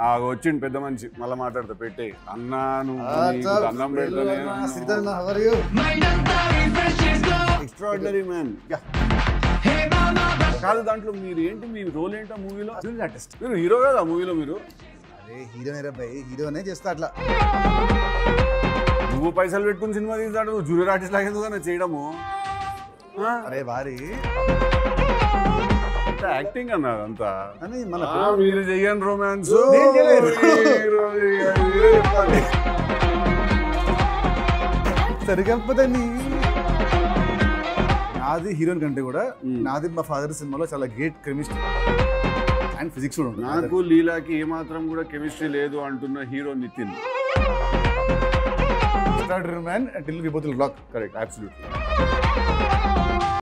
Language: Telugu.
ఆ వచ్చిండు పెద్ద మనిషి మళ్ళీ మాట్లాడతా పెట్టే అన్నా నువ్వు Ah, నీకు sir. దండం పెడతానే Sridhar how are you? Extraordinary man కాదు దాంట్లో మీరు ఏంటి మీ రోల్ ఏంటో మూవీలో జూనియర్ ఆర్టిస్ట్ మీరు హీరో కదా మూవీలో మీరు అరే హీరోనే రా భయ్ హీరోనే చేస్తా అట్లా నువ్వు పైసలు పెట్టుకుని సినిమా తీస్తాడు నువ్వు జూనియర్ ఆర్టిస్ట్ లాగా ఎందుకు చేయడము ఆ? అరే వారి అంతా యాక్టింగ్ అన్నారు అంతా అని మన ఆ, మీరు చెయ్యండి రొమాన్స్ నేను చేయలేదు. సరికపోతే నీ నాది హీరోయిన్ కంటే కూడా నాది మా ఫాదర్ సినిమాలో చాలా గ్రేట్ కెమిస్ట్రీ అండ్ ఫిజిక్స్ కూడా ఉంటుంది నాకు లీలాకి ఏమాత్రం కూడా కెమిస్ట్రీ లేదు అంటున్న హీరో నితిన్ మ్యాన్ టిల్ విపోతుల్ బ్లాక్ కరెక్ట్ అబ్సల్యూట్లీ